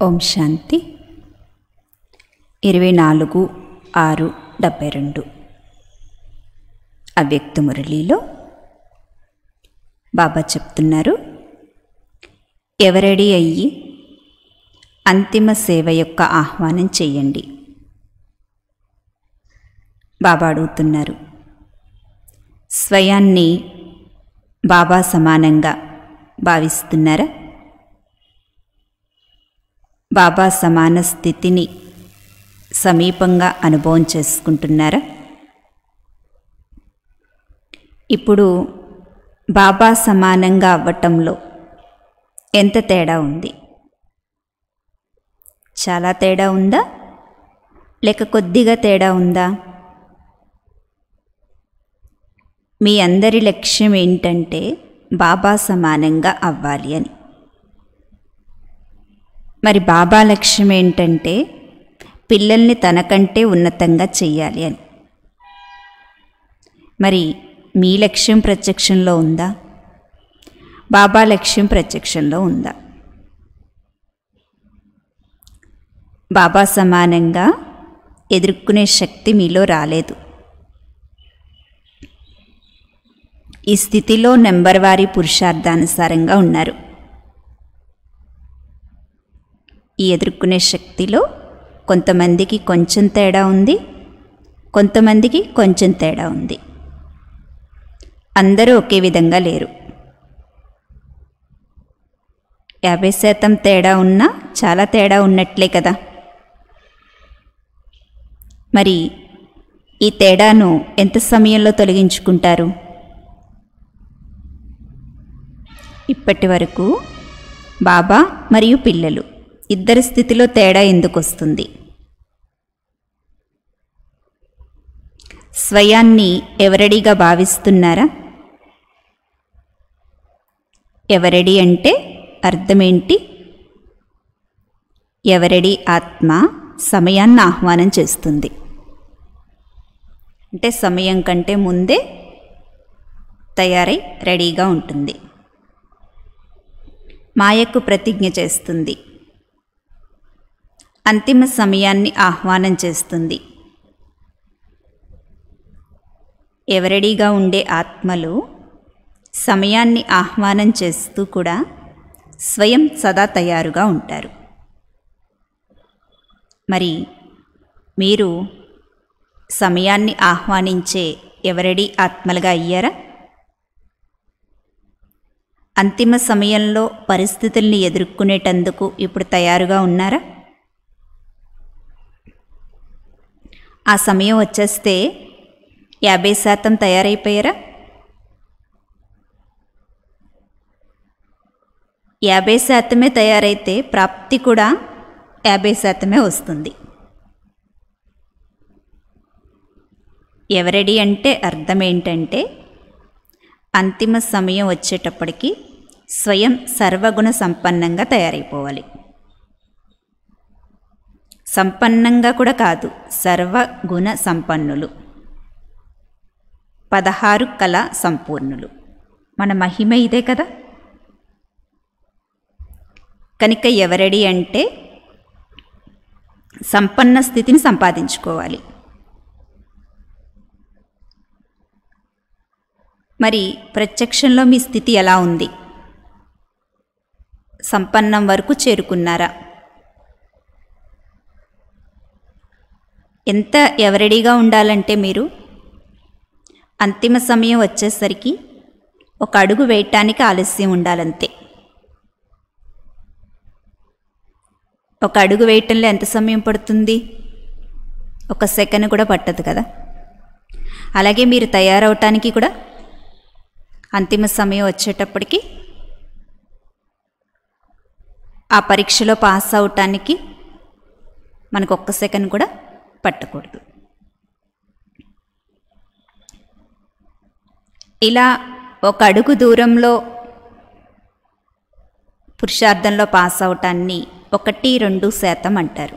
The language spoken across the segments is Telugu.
ఓం శాంతి ఇరవై నాలుగు ఆరు డెబ్బై రెండు అవ్యక్త మురళిలో బాబా చెప్తున్నారు ఎవరెడీ అయ్యి అంతిమ సేవ యొక్క ఆహ్వానం చెయ్యండి బాబా అడుగుతున్నారు స్వయాన్ని బాబా సమానంగా భావిస్తున్నారా బాబా సమాన స్థితిని సమీపంగా అనుభవం చేసుకుంటున్నారా ఇప్పుడు బాబా సమానంగా అవ్వటంలో ఎంత తేడా ఉంది చాలా తేడా ఉందా లేక కొద్దిగా తేడా ఉందా మీ అందరి లక్ష్యం ఏంటంటే బాబా సమానంగా అవ్వాలి అని మరి బాబా లక్ష్యం ఏంటంటే పిల్లల్ని తనకంటే ఉన్నతంగా చెయ్యాలి అని మరి మీ లక్ష్యం ప్రత్యక్షంలో ఉందా బాబా లక్ష్యం ప్రత్యక్షంలో ఉందా బాబా సమానంగా ఎదుర్కొనే శక్తి మీలో రాలేదు ఈ స్థితిలో నెంబర్ వారి పురుషార్థానుసారంగా ఉన్నారు ఈ ఎదుర్కొనే శక్తిలో కొంతమందికి కొంచెం తేడా ఉంది కొంతమందికి కొంచెం తేడా ఉంది అందరూ ఒకే విధంగా లేరు యాభై శాతం తేడా ఉన్నా చాలా తేడా ఉన్నట్లే కదా మరి ఈ తేడాను ఎంత సమయంలో తొలగించుకుంటారు ఇప్పటి వరకు బాబా మరియు పిల్లలు ఇద్దరి స్థితిలో తేడా ఎందుకు వస్తుంది స్వయాన్ని ఎవరడిగా భావిస్తున్నారా ఎవరడి అంటే అర్థమేంటి ఎవరడి ఆత్మ సమయాన్ని ఆహ్వానం చేస్తుంది అంటే సమయం కంటే ముందే తయారై రెడీగా ఉంటుంది మాయకు ప్రతిజ్ఞ చేస్తుంది అంతిమ సమయాన్ని ఆహ్వానం చేస్తుంది ఎవరెడీగా ఉండే ఆత్మలు సమయాన్ని ఆహ్వానం చేస్తూ కూడా స్వయం సదా తయారుగా ఉంటారు మరి మీరు సమయాన్ని ఆహ్వానించే ఎవరెడీ ఆత్మలుగా అయ్యారా అంతిమ సమయంలో పరిస్థితుల్ని ఎదుర్కొనేటందుకు ఇప్పుడు తయారుగా ఉన్నారా ఆ సమయం వచ్చేస్తే యాభై శాతం తయారైపోయారా యాభై శాతమే తయారైతే ప్రాప్తి కూడా యాభై శాతమే వస్తుంది ఎవరెడీ అంటే అర్థం ఏంటంటే అంతిమ సమయం వచ్చేటప్పటికి స్వయం సర్వగుణ సంపన్నంగా తయారైపోవాలి సంపన్నంగా కూడా కాదు సర్వగుణ సంపన్నులు పదహారు కళ సంపూర్ణులు మన మహిమ ఇదే కదా కనుక ఎవరడి అంటే సంపన్న స్థితిని సంపాదించుకోవాలి మరి ప్రత్యక్షంలో మీ స్థితి ఎలా ఉంది సంపన్నం వరకు చేరుకున్నారా ఎంత ఎవరెడీగా ఉండాలంటే మీరు అంతిమ సమయం వచ్చేసరికి ఒక అడుగు వేయటానికి ఆలస్యం ఉండాలంతే ఒక అడుగు వేయటంలో ఎంత సమయం పడుతుంది ఒక సెకండ్ కూడా పట్టదు కదా అలాగే మీరు తయారవటానికి కూడా అంతిమ సమయం వచ్చేటప్పటికి ఆ పరీక్షలో పాస్ అవటానికి మనకు ఒక్క సెకండ్ కూడా పట్టకూడదు ఇలా ఒక అడుగు దూరంలో పురుషార్థంలో పాస్ అవటాన్ని ఒకటి రెండు శాతం అంటారు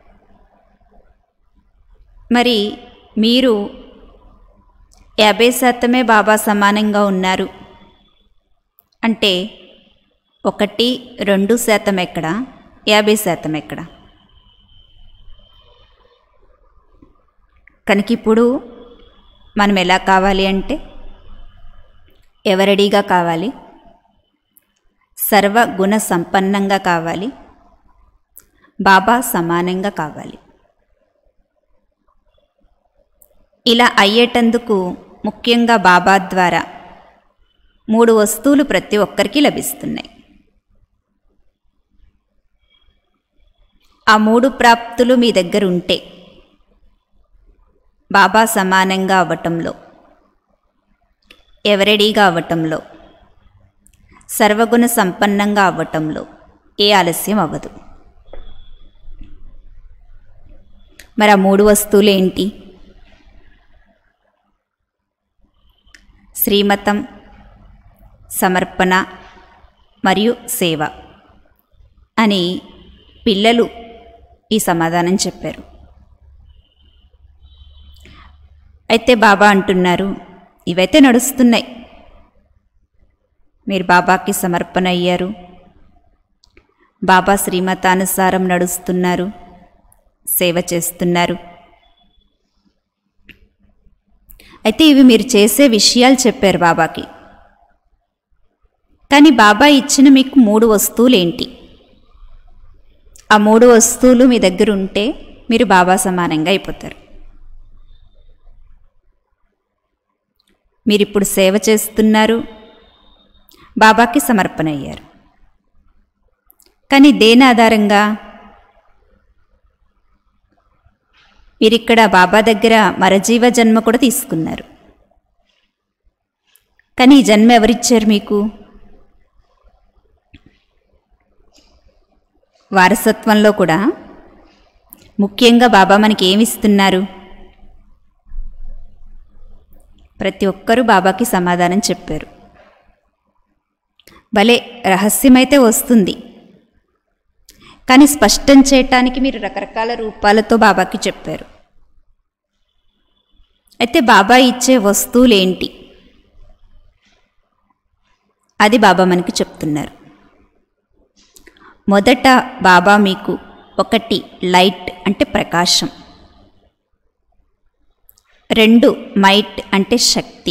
మరి మీరు యాభై శాతమే బాబా సమానంగా ఉన్నారు అంటే ఒకటి రెండు శాతం ఎక్కడ యాభై శాతం ఎక్కడ కనుక ఇప్పుడు మనం ఎలా కావాలి అంటే ఎవరడిగా కావాలి సర్వగుణ సంపన్నంగా కావాలి బాబా సమానంగా కావాలి ఇలా అయ్యేటందుకు ముఖ్యంగా బాబా ద్వారా మూడు వస్తువులు ప్రతి ఒక్కరికి లభిస్తున్నాయి ఆ మూడు ప్రాప్తులు మీ దగ్గర ఉంటే బాబా సమానంగా అవ్వటంలో ఎవరెడీగా అవ్వటంలో సర్వగుణ సంపన్నంగా అవ్వటంలో ఏ ఆలస్యం అవ్వదు మరి ఆ మూడు వస్తువులు ఏంటి శ్రీమతం సమర్పణ మరియు సేవ అని పిల్లలు ఈ సమాధానం చెప్పారు అయితే బాబా అంటున్నారు ఇవైతే నడుస్తున్నాయి మీరు బాబాకి సమర్పణ అయ్యారు బాబా శ్రీమతానుసారం నడుస్తున్నారు సేవ చేస్తున్నారు అయితే ఇవి మీరు చేసే విషయాలు చెప్పారు బాబాకి కానీ బాబా ఇచ్చిన మీకు మూడు వస్తువులు ఏంటి ఆ మూడు వస్తువులు మీ దగ్గర ఉంటే మీరు బాబా సమానంగా అయిపోతారు మీరు ఇప్పుడు సేవ చేస్తున్నారు బాబాకి సమర్పణ అయ్యారు కానీ దేని ఆధారంగా మీరిక్కడ బాబా దగ్గర మరజీవ జన్మ కూడా తీసుకున్నారు కానీ ఈ జన్మ ఎవరిచ్చారు మీకు వారసత్వంలో కూడా ముఖ్యంగా బాబా మనకి ఏమిస్తున్నారు ప్రతి ఒక్కరూ బాబాకి సమాధానం చెప్పారు భలే రహస్యమైతే వస్తుంది కానీ స్పష్టం చేయటానికి మీరు రకరకాల రూపాలతో బాబాకి చెప్పారు అయితే బాబా ఇచ్చే వస్తువులు ఏంటి అది బాబా మనకి చెప్తున్నారు మొదట బాబా మీకు ఒకటి లైట్ అంటే ప్రకాశం రెండు మైట్ అంటే శక్తి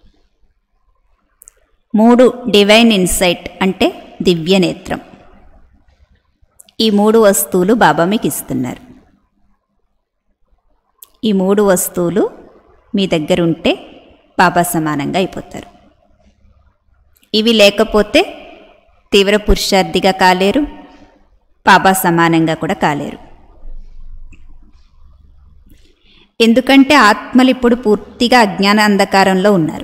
మూడు డివైన్ ఇన్సైట్ అంటే దివ్య నేత్రం ఈ మూడు వస్తువులు బాబా మీకు ఇస్తున్నారు ఈ మూడు వస్తువులు మీ దగ్గర ఉంటే బాబా సమానంగా అయిపోతారు ఇవి లేకపోతే తీవ్ర పురుషార్థిగా కాలేరు బాబా సమానంగా కూడా కాలేరు ఎందుకంటే ఆత్మలు ఇప్పుడు పూర్తిగా అజ్ఞాన అంధకారంలో ఉన్నారు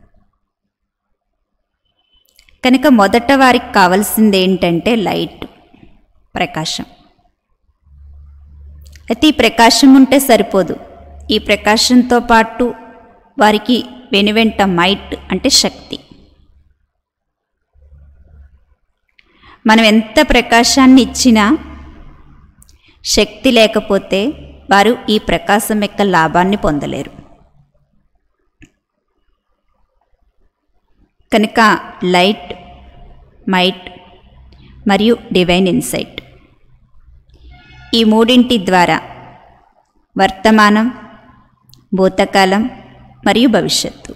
కనుక మొదట వారికి కావలసింది ఏంటంటే లైట్ ప్రకాశం అయితే ఈ ప్రకాశం ఉంటే సరిపోదు ఈ ప్రకాశంతో పాటు వారికి వెనువెంట మైట్ అంటే శక్తి మనం ఎంత ప్రకాశాన్ని ఇచ్చినా శక్తి లేకపోతే వారు ఈ ప్రకాశం యొక్క లాభాన్ని పొందలేరు కనుక లైట్ మైట్ మరియు డివైన్ ఇన్సైట్ ఈ మూడింటి ద్వారా వర్తమానం భూతకాలం మరియు భవిష్యత్తు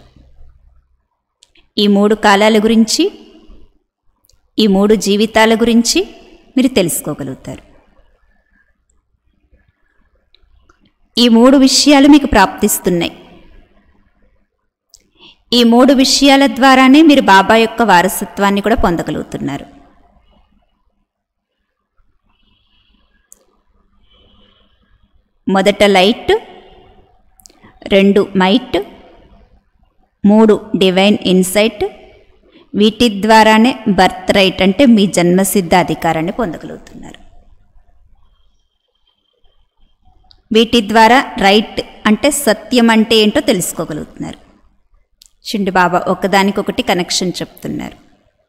ఈ మూడు కాలాల గురించి ఈ మూడు జీవితాల గురించి మీరు తెలుసుకోగలుగుతారు ఈ మూడు విషయాలు మీకు ప్రాప్తిస్తున్నాయి ఈ మూడు విషయాల ద్వారానే మీరు బాబా యొక్క వారసత్వాన్ని కూడా పొందగలుగుతున్నారు మొదట లైట్ రెండు మైట్ మూడు డివైన్ ఇన్సైట్ వీటి ద్వారానే బర్త్ రైట్ అంటే మీ జన్మసిద్ధ అధికారాన్ని పొందగలుగుతున్నారు వీటి ద్వారా రైట్ అంటే సత్యం అంటే ఏంటో తెలుసుకోగలుగుతున్నారు షిండి బాబా ఒకదానికొకటి కనెక్షన్ చెప్తున్నారు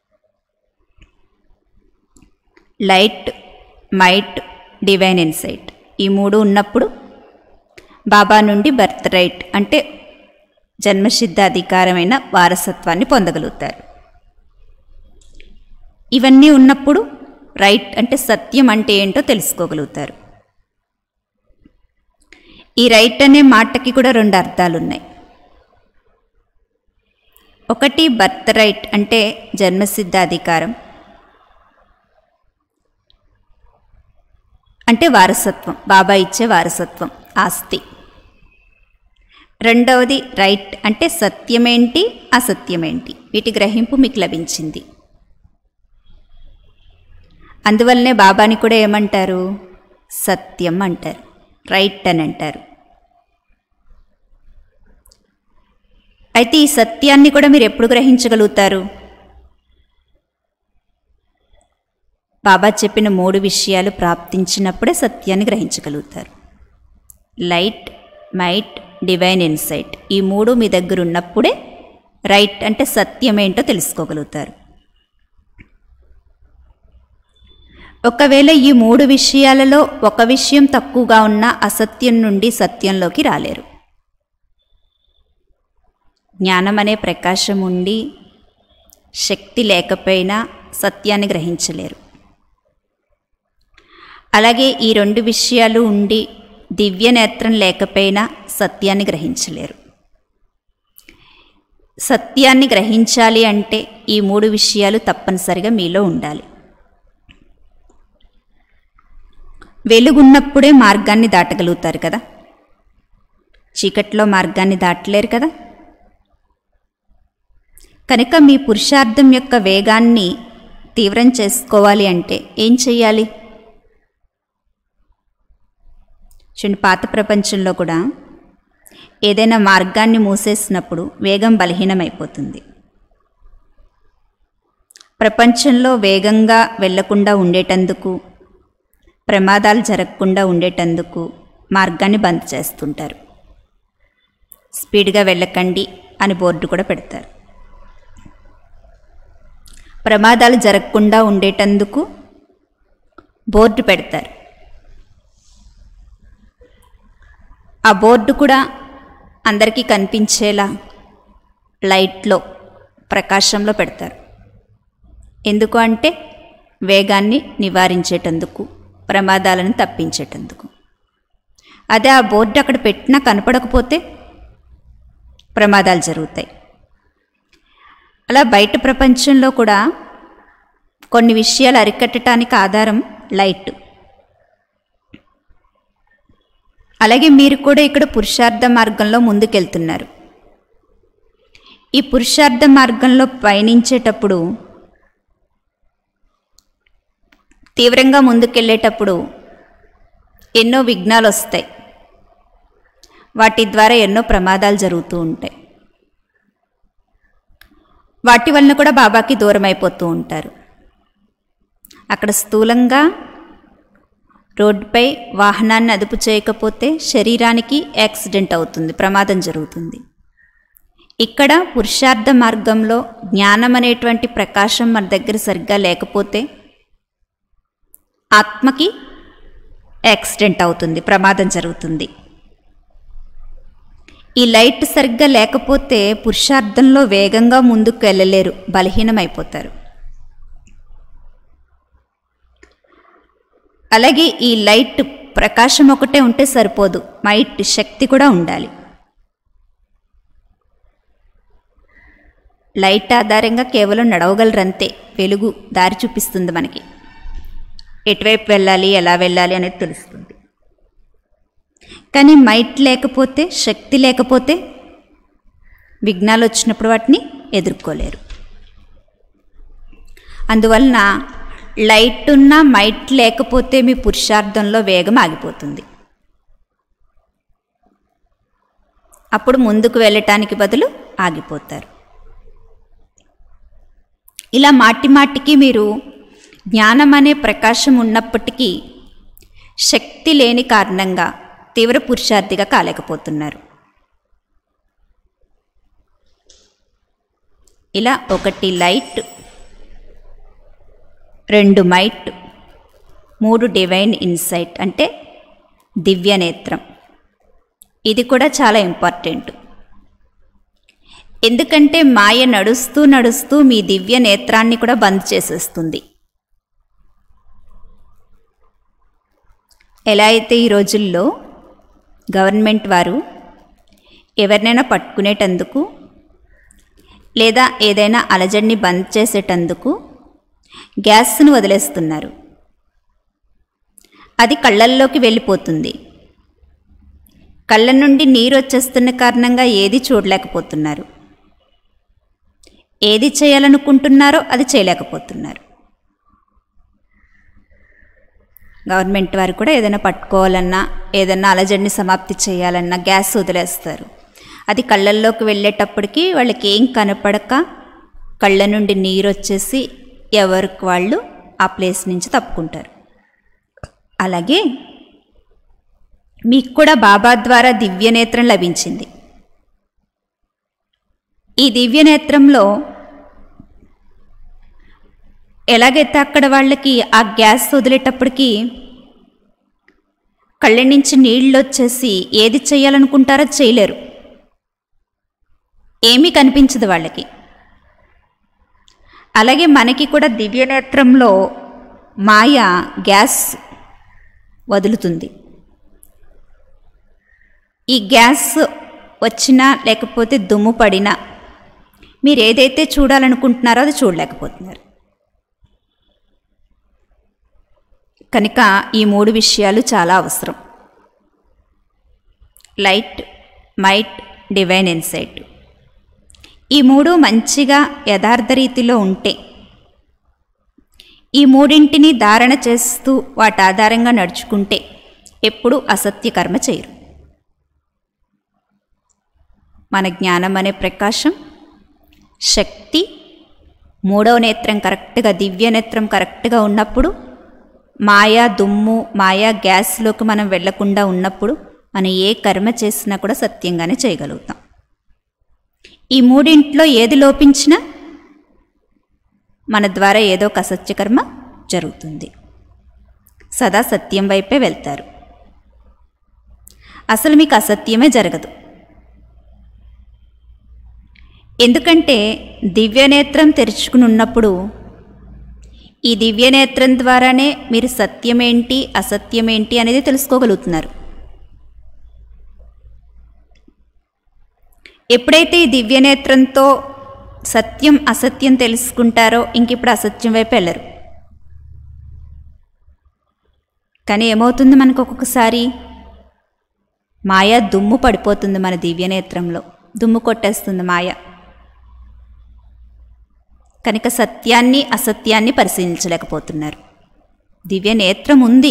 లైట్ మైట్ డివైన్ ఇన్సైట్ ఈ మూడు ఉన్నప్పుడు బాబా నుండి బర్త్ రైట్ అంటే జన్మసిద్ధ అధికారమైన వారసత్వాన్ని పొందగలుగుతారు ఇవన్నీ ఉన్నప్పుడు రైట్ అంటే సత్యం అంటే ఏంటో తెలుసుకోగలుగుతారు ఈ రైట్ అనే మాటకి కూడా రెండు అర్థాలు ఉన్నాయి ఒకటి బర్త్ రైట్ అంటే జన్మసిద్ధ అధికారం అంటే వారసత్వం బాబా ఇచ్చే వారసత్వం ఆస్తి రెండవది రైట్ అంటే సత్యమేంటి అసత్యమేంటి వీటి గ్రహింపు మీకు లభించింది అందువల్లనే బాబాని కూడా ఏమంటారు సత్యం అంటారు రైట్ అని అంటారు అయితే ఈ సత్యాన్ని కూడా మీరు ఎప్పుడు గ్రహించగలుగుతారు బాబా చెప్పిన మూడు విషయాలు ప్రాప్తించినప్పుడే సత్యాన్ని గ్రహించగలుగుతారు లైట్ మైట్ డివైన్ ఇన్సైట్ ఈ మూడు మీ దగ్గర ఉన్నప్పుడే రైట్ అంటే సత్యం ఏంటో తెలుసుకోగలుగుతారు ఒకవేళ ఈ మూడు విషయాలలో ఒక విషయం తక్కువగా ఉన్న అసత్యం నుండి సత్యంలోకి రాలేరు జ్ఞానం అనే ప్రకాశం ఉండి శక్తి లేకపోయినా సత్యాన్ని గ్రహించలేరు అలాగే ఈ రెండు విషయాలు ఉండి దివ్య నేత్రం లేకపోయినా సత్యాన్ని గ్రహించలేరు సత్యాన్ని గ్రహించాలి అంటే ఈ మూడు విషయాలు తప్పనిసరిగా మీలో ఉండాలి వెలుగున్నప్పుడే మార్గాన్ని దాటగలుగుతారు కదా చీకట్లో మార్గాన్ని దాటలేరు కదా కనుక మీ పురుషార్థం యొక్క వేగాన్ని తీవ్రం చేసుకోవాలి అంటే ఏం చెయ్యాలి చూడండి పాత ప్రపంచంలో కూడా ఏదైనా మార్గాన్ని మూసేసినప్పుడు వేగం బలహీనమైపోతుంది ప్రపంచంలో వేగంగా వెళ్లకుండా ఉండేటందుకు ప్రమాదాలు జరగకుండా ఉండేటందుకు మార్గాన్ని బంద్ చేస్తుంటారు స్పీడ్గా వెళ్ళకండి అని బోర్డు కూడా పెడతారు ప్రమాదాలు జరగకుండా ఉండేటందుకు బోర్డు పెడతారు ఆ బోర్డు కూడా అందరికీ కనిపించేలా లైట్లో ప్రకాశంలో పెడతారు ఎందుకు అంటే వేగాన్ని నివారించేటందుకు ప్రమాదాలను తప్పించేటందుకు అదే ఆ బోర్డు అక్కడ పెట్టినా కనపడకపోతే ప్రమాదాలు జరుగుతాయి అలా బయట ప్రపంచంలో కూడా కొన్ని విషయాలు అరికట్టడానికి ఆధారం లైట్ అలాగే మీరు కూడా ఇక్కడ పురుషార్థ మార్గంలో ముందుకెళ్తున్నారు ఈ పురుషార్థ మార్గంలో పయనించేటప్పుడు తీవ్రంగా ముందుకెళ్ళేటప్పుడు ఎన్నో విఘ్నాలు వస్తాయి వాటి ద్వారా ఎన్నో ప్రమాదాలు జరుగుతూ ఉంటాయి వాటి వలన కూడా బాబాకి దూరం అయిపోతూ ఉంటారు అక్కడ స్థూలంగా రోడ్డుపై వాహనాన్ని అదుపు చేయకపోతే శరీరానికి యాక్సిడెంట్ అవుతుంది ప్రమాదం జరుగుతుంది ఇక్కడ పురుషార్థ మార్గంలో జ్ఞానం అనేటువంటి ప్రకాశం మన దగ్గర సరిగ్గా లేకపోతే ఆత్మకి యాక్సిడెంట్ అవుతుంది ప్రమాదం జరుగుతుంది ఈ లైట్ సరిగ్గా లేకపోతే పురుషార్థంలో వేగంగా ముందుకు వెళ్ళలేరు బలహీనమైపోతారు అలాగే ఈ లైట్ ప్రకాశం ఒకటే ఉంటే సరిపోదు మైట్ శక్తి కూడా ఉండాలి లైట్ ఆధారంగా కేవలం నడవగలరంతే వెలుగు దారి చూపిస్తుంది మనకి ఎటువైపు వెళ్ళాలి ఎలా వెళ్ళాలి అనేది తెలుస్తుంది కానీ మైట్ లేకపోతే శక్తి లేకపోతే విఘ్నాలు వచ్చినప్పుడు వాటిని ఎదుర్కోలేరు అందువలన లైట్ ఉన్న మైట్ లేకపోతే మీ పురుషార్థంలో వేగం ఆగిపోతుంది అప్పుడు ముందుకు వెళ్ళటానికి బదులు ఆగిపోతారు ఇలా మాటి మాటికి మీరు జ్ఞానం అనే ప్రకాశం ఉన్నప్పటికీ శక్తి లేని కారణంగా తీవ్ర పురుషార్థిగా కాలేకపోతున్నారు ఇలా ఒకటి లైట్ రెండు మైట్ మూడు డివైన్ ఇన్సైట్ అంటే దివ్య నేత్రం ఇది కూడా చాలా ఇంపార్టెంట్ ఎందుకంటే మాయ నడుస్తూ నడుస్తూ మీ దివ్య నేత్రాన్ని కూడా బంద్ చేసేస్తుంది ఎలా అయితే ఈ రోజుల్లో గవర్నమెంట్ వారు ఎవరినైనా పట్టుకునేటందుకు లేదా ఏదైనా అలజడిని బంద్ చేసేటందుకు గ్యాస్ను వదిలేస్తున్నారు అది కళ్ళల్లోకి వెళ్ళిపోతుంది కళ్ళ నుండి నీరు వచ్చేస్తున్న కారణంగా ఏది చూడలేకపోతున్నారు ఏది చేయాలనుకుంటున్నారో అది చేయలేకపోతున్నారు గవర్నమెంట్ వారు కూడా ఏదైనా పట్టుకోవాలన్నా ఏదైనా అలజడిని సమాప్తి చేయాలన్నా గ్యాస్ వదిలేస్తారు అది కళ్ళల్లోకి వెళ్ళేటప్పటికి వాళ్ళకి ఏం కనపడక కళ్ళ నుండి నీరు వచ్చేసి ఎవరికి వాళ్ళు ఆ ప్లేస్ నుంచి తప్పుకుంటారు అలాగే మీకు కూడా బాబా ద్వారా దివ్యనేత్రం లభించింది ఈ దివ్యనేత్రంలో ఎలాగైతే అక్కడ వాళ్ళకి ఆ గ్యాస్ వదిలేటప్పటికి కళ్ళ నుంచి నీళ్ళు వచ్చేసి ఏది చేయాలనుకుంటారో చేయలేరు ఏమీ కనిపించదు వాళ్ళకి అలాగే మనకి కూడా దివ్యనేత్రంలో మాయ గ్యాస్ వదులుతుంది ఈ గ్యాస్ వచ్చినా లేకపోతే దుమ్ము పడినా మీరు ఏదైతే చూడాలనుకుంటున్నారో అది చూడలేకపోతున్నారు కనుక ఈ మూడు విషయాలు చాలా అవసరం లైట్ మైట్ డివైన్ ఇన్సైట్ ఈ మూడు మంచిగా యథార్థ రీతిలో ఉంటే ఈ మూడింటిని ధారణ చేస్తూ వాటి ఆధారంగా నడుచుకుంటే ఎప్పుడూ అసత్య కర్మ చేయరు మన జ్ఞానం అనే ప్రకాశం శక్తి మూడవ నేత్రం కరెక్ట్గా దివ్య నేత్రం కరెక్ట్గా ఉన్నప్పుడు మాయా దుమ్ము మాయా గ్యాస్లోకి మనం వెళ్లకుండా ఉన్నప్పుడు మనం ఏ కర్మ చేసినా కూడా సత్యంగానే చేయగలుగుతాం ఈ మూడింట్లో ఏది లోపించినా మన ద్వారా ఏదో ఒక అసత్య కర్మ జరుగుతుంది సదా సత్యం వైపే వెళ్తారు అసలు మీకు అసత్యమే జరగదు ఎందుకంటే దివ్యనేత్రం తెరుచుకుని ఉన్నప్పుడు ఈ దివ్యనేత్రం ద్వారానే మీరు సత్యమేంటి అసత్యమేంటి అనేది తెలుసుకోగలుగుతున్నారు ఎప్పుడైతే ఈ దివ్యనేత్రంతో సత్యం అసత్యం తెలుసుకుంటారో ఇంక ఇప్పుడు అసత్యం వైపు వెళ్ళరు కానీ ఏమవుతుంది మనకు ఒక్కొక్కసారి మాయ దుమ్ము పడిపోతుంది మన దివ్యనేత్రంలో దుమ్ము కొట్టేస్తుంది మాయ కనుక సత్యాన్ని అసత్యాన్ని పరిశీలించలేకపోతున్నారు దివ్య నేత్రం ఉంది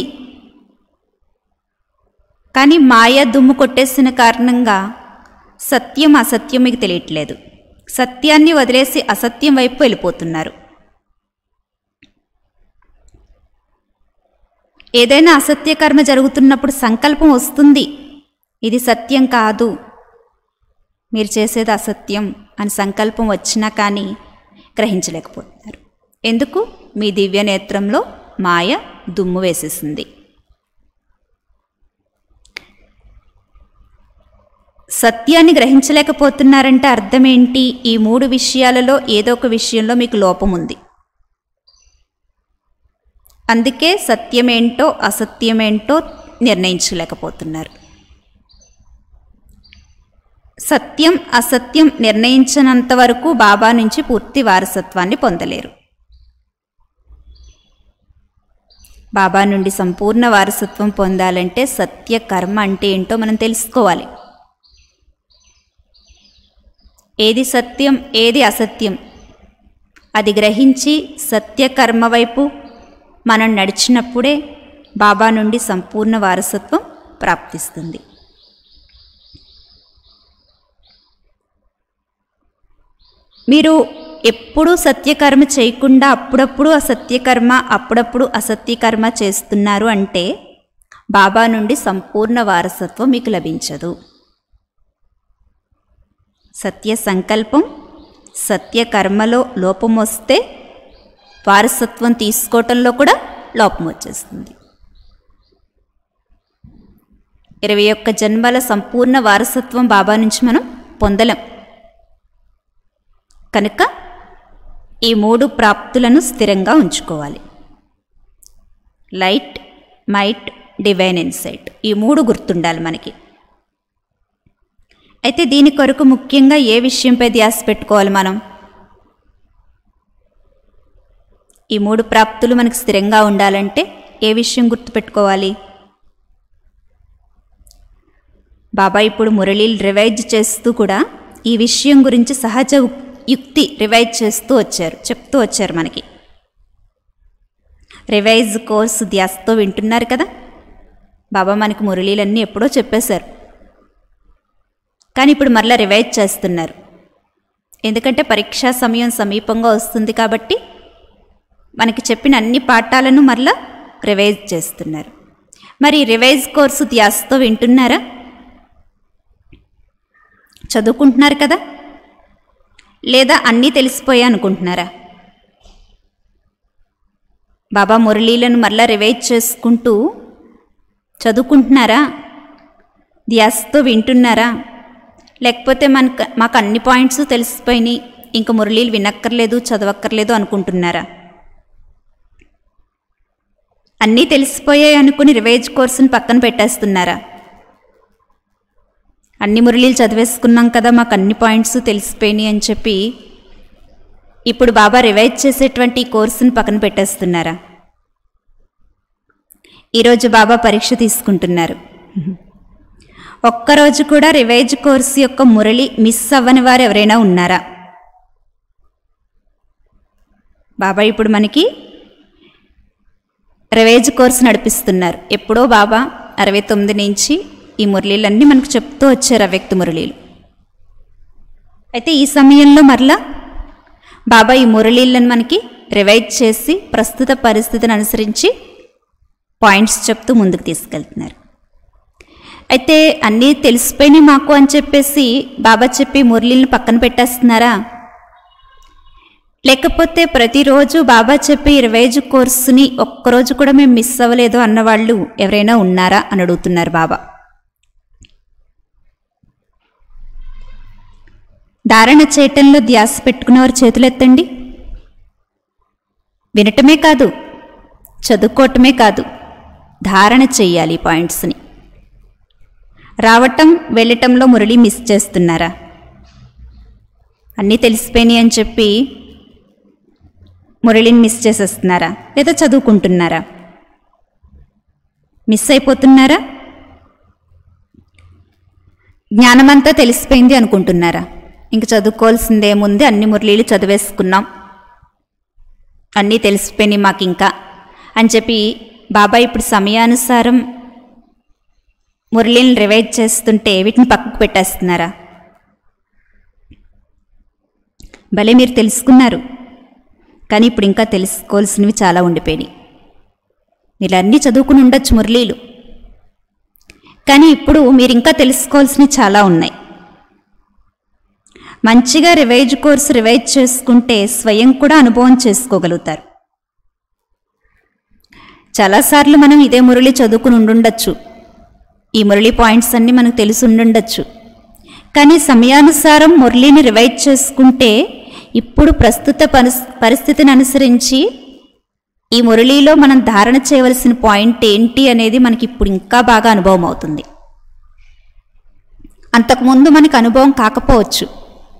కానీ మాయ దుమ్ము కొట్టేసిన కారణంగా సత్యం అసత్యం మీకు తెలియట్లేదు సత్యాన్ని వదిలేసి అసత్యం వైపు వెళ్ళిపోతున్నారు ఏదైనా అసత్య కర్మ జరుగుతున్నప్పుడు సంకల్పం వస్తుంది ఇది సత్యం కాదు మీరు చేసేది అసత్యం అని సంకల్పం వచ్చినా కానీ గ్రహించలేకపోతున్నారు ఎందుకు మీ దివ్య నేత్రంలో మాయ దుమ్ము వేసేసింది సత్యాన్ని గ్రహించలేకపోతున్నారంటే అర్థం ఏంటి ఈ మూడు విషయాలలో ఏదో ఒక విషయంలో మీకు లోపం ఉంది అందుకే సత్యమేంటో అసత్యమేంటో నిర్ణయించలేకపోతున్నారు సత్యం అసత్యం నిర్ణయించినంత వరకు బాబా నుంచి పూర్తి వారసత్వాన్ని పొందలేరు బాబా నుండి సంపూర్ణ వారసత్వం పొందాలంటే సత్య కర్మ అంటే ఏంటో మనం తెలుసుకోవాలి ఏది సత్యం ఏది అసత్యం అది గ్రహించి సత్యకర్మ వైపు మనం నడిచినప్పుడే బాబా నుండి సంపూర్ణ వారసత్వం ప్రాప్తిస్తుంది మీరు ఎప్పుడూ సత్యకర్మ చేయకుండా అప్పుడప్పుడు అసత్యకర్మ అప్పుడప్పుడు అసత్యకర్మ చేస్తున్నారు అంటే బాబా నుండి సంపూర్ణ వారసత్వం మీకు లభించదు సత్య సంకల్పం సత్య కర్మలో లోపం వస్తే వారసత్వం తీసుకోవటంలో కూడా లోపం వచ్చేస్తుంది ఇరవై ఒక్క జన్మల సంపూర్ణ వారసత్వం బాబా నుంచి మనం పొందలేం కనుక ఈ మూడు ప్రాప్తులను స్థిరంగా ఉంచుకోవాలి లైట్ మైట్ డివైన్ ఇన్సైట్ ఈ మూడు గుర్తుండాలి మనకి అయితే దీని కొరకు ముఖ్యంగా ఏ విషయంపై ధ్యాస పెట్టుకోవాలి మనం ఈ మూడు ప్రాప్తులు మనకు స్థిరంగా ఉండాలంటే ఏ విషయం గుర్తుపెట్టుకోవాలి బాబా ఇప్పుడు మురళీలు రివైజ్ చేస్తూ కూడా ఈ విషయం గురించి సహజ ఉక్- యుక్తి రివైజ్ చేస్తూ వచ్చారు చెప్తూ వచ్చారు మనకి రివైజ్ కోర్సు ధ్యాసతో వింటున్నారు కదా బాబా మనకి మురళీలన్నీ ఎప్పుడో చెప్పేశారు కానీ ఇప్పుడు మరలా రివైజ్ చేస్తున్నారు ఎందుకంటే పరీక్షా సమయం సమీపంగా వస్తుంది కాబట్టి మనకి చెప్పిన అన్ని పాఠాలను మరలా రివైజ్ చేస్తున్నారు మరి రివైజ్ కోర్సు ధ్యాసతో వింటున్నారా చదువుకుంటున్నారు కదా లేదా అన్నీ తెలిసిపోయా అనుకుంటున్నారా బాబా మురళీలను మరలా రివైజ్ చేసుకుంటూ చదువుకుంటున్నారా ధ్యాసతో వింటున్నారా లేకపోతే మనకు మాకు అన్ని పాయింట్స్ తెలిసిపోయినాయి ఇంక మురళీలు వినక్కర్లేదు చదవక్కర్లేదు అనుకుంటున్నారా అన్నీ తెలిసిపోయాయి అనుకుని రివైజ్ కోర్సుని పక్కన పెట్టేస్తున్నారా అన్ని మురళీలు చదివేసుకున్నాం కదా మాకు అన్ని పాయింట్స్ తెలిసిపోయినాయి అని చెప్పి ఇప్పుడు బాబా రివైజ్ చేసేటువంటి ఈ కోర్సుని పక్కన పెట్టేస్తున్నారా ఈరోజు బాబా పరీక్ష తీసుకుంటున్నారు ఒక్కరోజు కూడా రివైజ్ కోర్సు యొక్క మురళి మిస్ అవ్వని వారు ఎవరైనా ఉన్నారా బాబా ఇప్పుడు మనకి రివైజ్ కోర్సు నడిపిస్తున్నారు ఎప్పుడో బాబా అరవై తొమ్మిది నుంచి ఈ మురళీలన్నీ మనకు చెప్తూ వచ్చారు అవ్యక్త మురళీలు అయితే ఈ సమయంలో మరలా బాబా ఈ మురళీలను మనకి రివైజ్ చేసి ప్రస్తుత పరిస్థితిని అనుసరించి పాయింట్స్ చెప్తూ ముందుకు తీసుకెళ్తున్నారు అయితే అన్నీ తెలిసిపోయినాయి మాకు అని చెప్పేసి బాబా చెప్పి మురళీలను పక్కన పెట్టేస్తున్నారా లేకపోతే ప్రతిరోజు బాబా చెప్పి రివైజ్ కోర్సుని ఒక్కరోజు కూడా మేము మిస్ అవ్వలేదు అన్నవాళ్ళు ఎవరైనా ఉన్నారా అని అడుగుతున్నారు బాబా ధారణ చేయటంలో ధ్యాస పెట్టుకున్నవారు చేతులెత్తండి వినటమే కాదు చదువుకోవటమే కాదు ధారణ చెయ్యాలి ఈ పాయింట్స్ని రావటం వెళ్ళటంలో మురళి మిస్ చేస్తున్నారా అన్నీ తెలిసిపోయినాయి అని చెప్పి మురళిని మిస్ చేసేస్తున్నారా లేదా చదువుకుంటున్నారా మిస్ అయిపోతున్నారా జ్ఞానమంతా తెలిసిపోయింది అనుకుంటున్నారా ఇంక చదువుకోవాల్సిందేముంది అన్ని మురళీలు చదివేసుకున్నాం అన్నీ తెలిసిపోయినాయి మాకు ఇంకా అని చెప్పి బాబా ఇప్పుడు సమయానుసారం మురళీని రివైజ్ చేస్తుంటే వీటిని పక్కకు పెట్టేస్తున్నారా భలే మీరు తెలుసుకున్నారు కానీ ఇప్పుడు ఇంకా తెలుసుకోవాల్సినవి చాలా ఉండిపోయినాయి మీరు అన్నీ చదువుకుని ఉండొచ్చు మురళీలు కానీ ఇప్పుడు మీరు ఇంకా తెలుసుకోవాల్సినవి చాలా ఉన్నాయి మంచిగా రివైజ్ కోర్సు రివైజ్ చేసుకుంటే స్వయం కూడా అనుభవం చేసుకోగలుగుతారు చాలాసార్లు మనం ఇదే మురళి చదువుకుని ఉండుండొచ్చు ఈ మురళి పాయింట్స్ అన్నీ మనకు తెలిసి ఉండుండొచ్చు కానీ సమయానుసారం మురళిని రివైజ్ చేసుకుంటే ఇప్పుడు ప్రస్తుత పరిస్ పరిస్థితిని అనుసరించి ఈ మురళిలో మనం ధారణ చేయవలసిన పాయింట్ ఏంటి అనేది మనకి ఇప్పుడు ఇంకా బాగా అనుభవం అవుతుంది అంతకుముందు మనకు అనుభవం కాకపోవచ్చు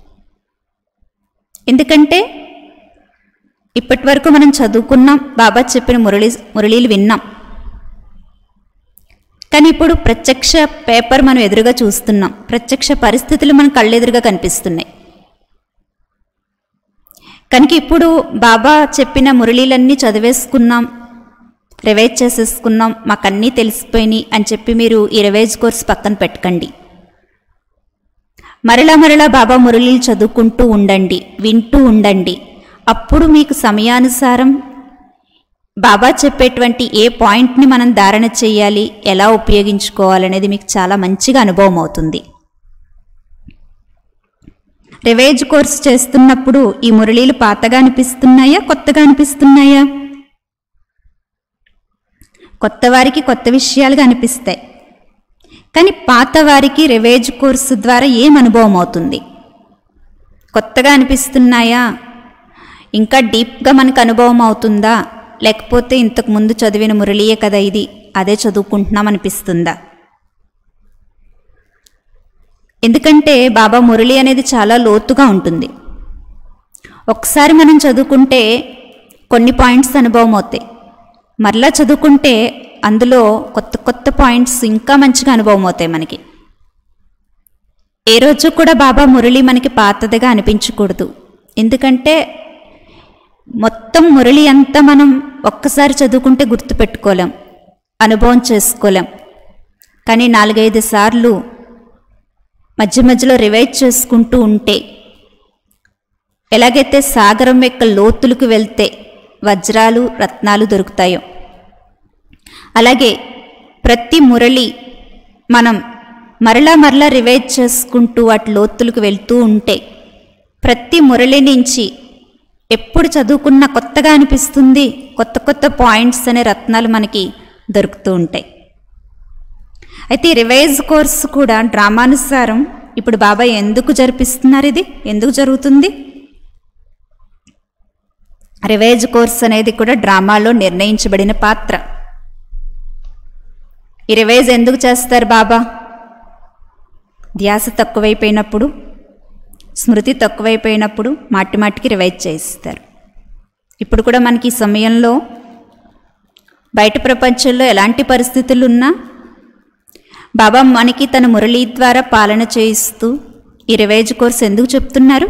ఎందుకంటే ఇప్పటి వరకు మనం చదువుకున్నాం బాబా చెప్పిన మురళి మురళీలు విన్నాం కానీ ఇప్పుడు ప్రత్యక్ష పేపర్ మనం ఎదురుగా చూస్తున్నాం ప్రత్యక్ష పరిస్థితులు మన కళ్ళెదురుగా కనిపిస్తున్నాయి కనుక ఇప్పుడు బాబా చెప్పిన మురళీలన్నీ చదివేసుకున్నాం రివైజ్ చేసేసుకున్నాం మాకన్నీ తెలిసిపోయినాయి అని చెప్పి మీరు ఈ రివైజ్ కోర్స్ పక్కన పెట్టకండి మరలా మరలా బాబా మురళీలు చదువుకుంటూ ఉండండి వింటూ ఉండండి అప్పుడు మీకు సమయానుసారం బాబా చెప్పేటువంటి ఏ పాయింట్ని మనం ధారణ చేయాలి ఎలా ఉపయోగించుకోవాలనేది మీకు చాలా మంచిగా అనుభవం అవుతుంది రివైజ్ కోర్స్ చేస్తున్నప్పుడు ఈ మురళీలు పాతగా అనిపిస్తున్నాయా కొత్తగా అనిపిస్తున్నాయా కొత్త వారికి కొత్త విషయాలుగా అనిపిస్తాయి కానీ పాత వారికి రివైజ్ కోర్సు ద్వారా ఏం అనుభవం అవుతుంది కొత్తగా అనిపిస్తున్నాయా ఇంకా డీప్గా మనకు అనుభవం అవుతుందా లేకపోతే ఇంతకు ముందు చదివిన మురళీయే కదా ఇది అదే చదువుకుంటున్నాం అనిపిస్తుందా ఎందుకంటే బాబా మురళి అనేది చాలా లోతుగా ఉంటుంది ఒకసారి మనం చదువుకుంటే కొన్ని పాయింట్స్ అనుభవం అవుతాయి మరలా చదువుకుంటే అందులో కొత్త కొత్త పాయింట్స్ ఇంకా మంచిగా అనుభవం అవుతాయి మనకి ఏ రోజు కూడా బాబా మురళి మనకి పాతదిగా అనిపించకూడదు ఎందుకంటే మొత్తం మురళి అంతా మనం ఒక్కసారి చదువుకుంటే గుర్తుపెట్టుకోలేం అనుభవం చేసుకోలేం కానీ నాలుగైదు సార్లు మధ్య మధ్యలో రివైజ్ చేసుకుంటూ ఉంటే ఎలాగైతే సాగరం యొక్క లోతులకు వెళ్తే వజ్రాలు రత్నాలు దొరుకుతాయో అలాగే ప్రతి మురళి మనం మరలా మరలా రివైజ్ చేసుకుంటూ వాటి లోతులకు వెళ్తూ ఉంటే ప్రతి మురళి నుంచి ఎప్పుడు చదువుకున్నా కొత్తగా అనిపిస్తుంది కొత్త కొత్త పాయింట్స్ అనే రత్నాలు మనకి దొరుకుతూ ఉంటాయి అయితే ఈ రివైజ్ కోర్సు కూడా డ్రామానుసారం ఇప్పుడు బాబాయ్ ఎందుకు జరిపిస్తున్నారు ఇది ఎందుకు జరుగుతుంది రివైజ్ కోర్స్ అనేది కూడా డ్రామాలో నిర్ణయించబడిన పాత్ర ఈ రివైజ్ ఎందుకు చేస్తారు బాబా ధ్యాస తక్కువైపోయినప్పుడు స్మృతి తక్కువైపోయినప్పుడు మాటి మాటికి రివైజ్ చేయిస్తారు ఇప్పుడు కూడా మనకి ఈ సమయంలో బయట ప్రపంచంలో ఎలాంటి పరిస్థితులు ఉన్నా బాబా మనకి తన మురళి ద్వారా పాలన చేయిస్తూ ఈ రివైజ్ కోర్స్ ఎందుకు చెప్తున్నారు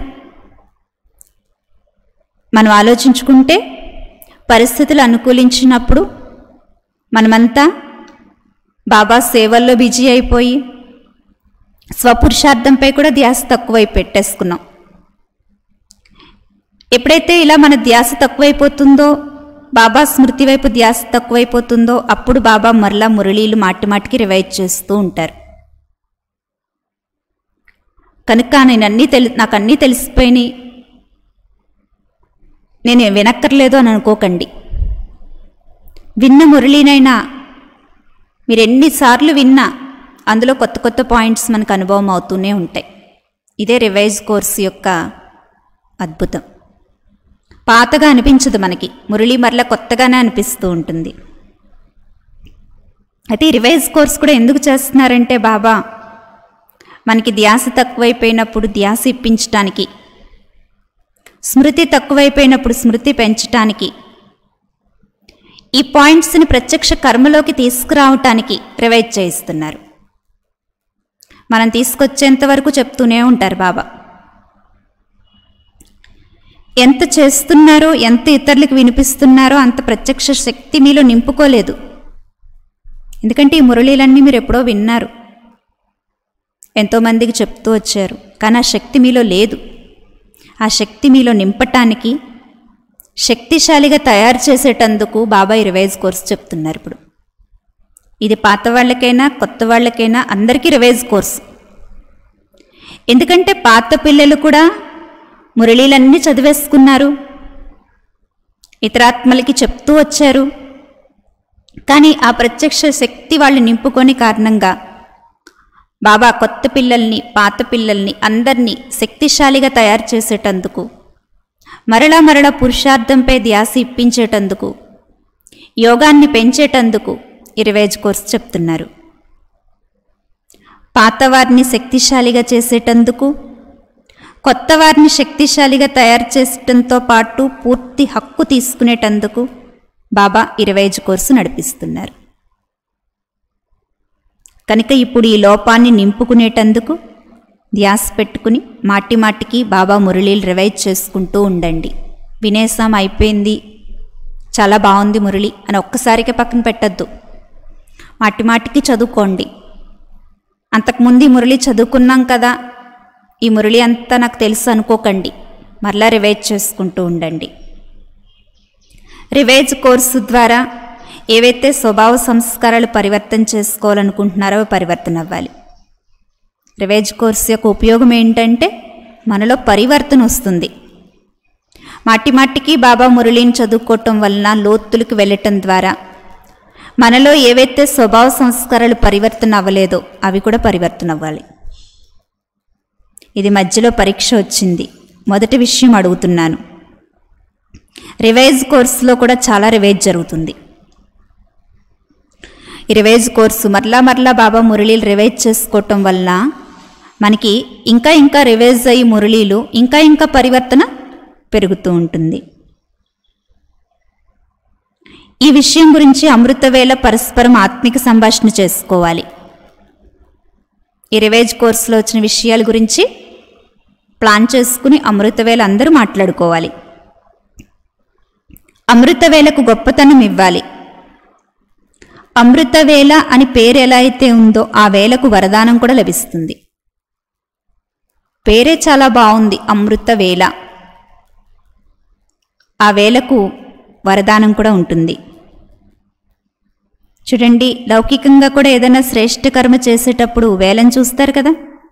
మనం ఆలోచించుకుంటే పరిస్థితులు అనుకూలించినప్పుడు మనమంతా బాబా సేవల్లో బిజీ అయిపోయి స్వపురుషార్థంపై కూడా ధ్యాస తక్కువై పెట్టేసుకున్నాం ఎప్పుడైతే ఇలా మన ధ్యాస తక్కువైపోతుందో బాబా స్మృతి వైపు ధ్యాస తక్కువైపోతుందో అప్పుడు బాబా మరలా మురళీలు మాటి మాటికి రివైజ్ చేస్తూ ఉంటారు కనుక నేను అన్నీ తెలి నాకు అన్నీ తెలిసిపోయినాయి నేను వినక్కర్లేదు అని అనుకోకండి విన్న మురళీనైనా మీరు ఎన్నిసార్లు విన్నా అందులో కొత్త కొత్త పాయింట్స్ మనకు అనుభవం అవుతూనే ఉంటాయి ఇదే రివైజ్ కోర్స్ యొక్క అద్భుతం పాతగా అనిపించదు మనకి మురళి మరల కొత్తగానే అనిపిస్తూ ఉంటుంది అయితే ఈ రివైజ్ కోర్స్ కూడా ఎందుకు చేస్తున్నారంటే బాబా మనకి ధ్యాస తక్కువైపోయినప్పుడు ధ్యాస ఇప్పించటానికి స్మృతి తక్కువైపోయినప్పుడు స్మృతి పెంచటానికి ఈ పాయింట్స్ని ప్రత్యక్ష కర్మలోకి తీసుకురావటానికి రివైజ్ చేయిస్తున్నారు మనం తీసుకొచ్చేంత వరకు చెప్తూనే ఉంటారు బాబా ఎంత చేస్తున్నారో ఎంత ఇతరులకు వినిపిస్తున్నారో అంత ప్రత్యక్ష శక్తి మీలో నింపుకోలేదు ఎందుకంటే ఈ మురళీలన్నీ మీరు ఎప్పుడో విన్నారు ఎంతోమందికి చెప్తూ వచ్చారు కానీ ఆ శక్తి మీలో లేదు ఆ శక్తి మీలో నింపటానికి శక్తిశాలిగా తయారు చేసేటందుకు బాబాయ్ రివైజ్ కోర్స్ చెప్తున్నారు ఇప్పుడు ఇది పాత వాళ్ళకైనా కొత్త వాళ్ళకైనా అందరికీ రివైజ్ కోర్స్ ఎందుకంటే పాత పిల్లలు కూడా మురళీలన్నీ చదివేసుకున్నారు ఇతరాత్మలకి చెప్తూ వచ్చారు కానీ ఆ ప్రత్యక్ష శక్తి వాళ్ళు నింపుకొని కారణంగా బాబా కొత్త పిల్లల్ని పాత పిల్లల్ని అందరినీ శక్తిశాలిగా తయారు చేసేటందుకు మరలా మరలా పురుషార్థంపై ధ్యాస ఇప్పించేటందుకు యోగాన్ని పెంచేటందుకు ఈ రివైజ్ కోర్స్ చెప్తున్నారు పాతవారిని శక్తిశాలిగా చేసేటందుకు కొత్త వారిని శక్తిశాలిగా తయారు చేసటంతో పాటు పూర్తి హక్కు తీసుకునేటందుకు బాబా ఈ రివైజ్ కోర్సు నడిపిస్తున్నారు కనుక ఇప్పుడు ఈ లోపాన్ని నింపుకునేటందుకు ధ్యాస పెట్టుకుని మాటి మాటికి బాబా మురళీలు రివైజ్ చేసుకుంటూ ఉండండి వినేసాం అయిపోయింది చాలా బాగుంది మురళి అని ఒక్కసారికే పక్కన పెట్టద్దు మాటి మాటికి చదువుకోండి అంతకుముందు ఈ మురళి చదువుకున్నాం కదా ఈ మురళి అంతా నాకు తెలుసు అనుకోకండి మరలా రివైజ్ చేసుకుంటూ ఉండండి రివైజ్ కోర్సు ద్వారా ఏవైతే స్వభావ సంస్కారాలు పరివర్తన చేసుకోవాలనుకుంటున్నారో అవి పరివర్తన అవ్వాలి రివైజ్ కోర్సు యొక్క ఉపయోగం ఏంటంటే మనలో పరివర్తన వస్తుంది మాటి మాటికి బాబా మురళిని చదువుకోవటం వలన లోతులకు వెళ్ళటం ద్వారా మనలో ఏవైతే స్వభావ సంస్కారాలు పరివర్తన అవ్వలేదో అవి కూడా పరివర్తన అవ్వాలి ఇది మధ్యలో పరీక్ష వచ్చింది మొదటి విషయం అడుగుతున్నాను రివైజ్ కోర్సులో కూడా చాలా రివైజ్ జరుగుతుంది ఈ రివైజ్ కోర్సు మరలా మరలా బాబా మురళీలు రివైజ్ చేసుకోవటం వల్ల మనకి ఇంకా ఇంకా రివైజ్ అయ్యి మురళీలు ఇంకా ఇంకా పరివర్తన పెరుగుతూ ఉంటుంది ఈ విషయం గురించి అమృతవేళ పరస్పరం ఆత్మిక సంభాషణ చేసుకోవాలి ఈ రివైజ్ కోర్సులో వచ్చిన విషయాల గురించి ప్లాన్ చేసుకుని అమృతవేళ అందరూ మాట్లాడుకోవాలి అమృతవేళకు గొప్పతనం ఇవ్వాలి అమృతవేళ అని పేరు ఎలా అయితే ఉందో ఆ వేళకు వరదానం కూడా లభిస్తుంది పేరే చాలా బాగుంది అమృతవేళ ఆ వేళకు వరదానం కూడా ఉంటుంది చూడండి లౌకికంగా కూడా ఏదైనా శ్రేష్ఠ కర్మ చేసేటప్పుడు వేలం చూస్తారు కదా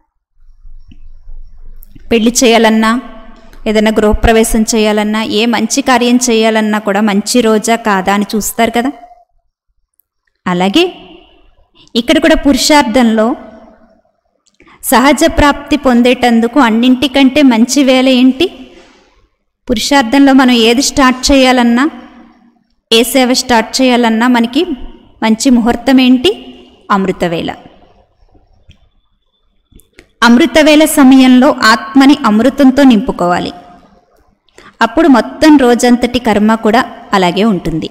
పెళ్లి చేయాలన్నా ఏదైనా గృహప్రవేశం చేయాలన్నా ఏ మంచి కార్యం చేయాలన్నా కూడా మంచి రోజా కాదా అని చూస్తారు కదా అలాగే ఇక్కడ కూడా పురుషార్థంలో సహజ ప్రాప్తి పొందేటందుకు అన్నింటికంటే మంచి వేళ ఏంటి పురుషార్థంలో మనం ఏది స్టార్ట్ చేయాలన్నా ఏ సేవ స్టార్ట్ చేయాలన్నా మనకి మంచి ముహూర్తం ఏంటి అమృతవేళ అమృతవేళ సమయంలో ఆత్మని అమృతంతో నింపుకోవాలి అప్పుడు మొత్తం రోజంతటి కర్మ కూడా అలాగే ఉంటుంది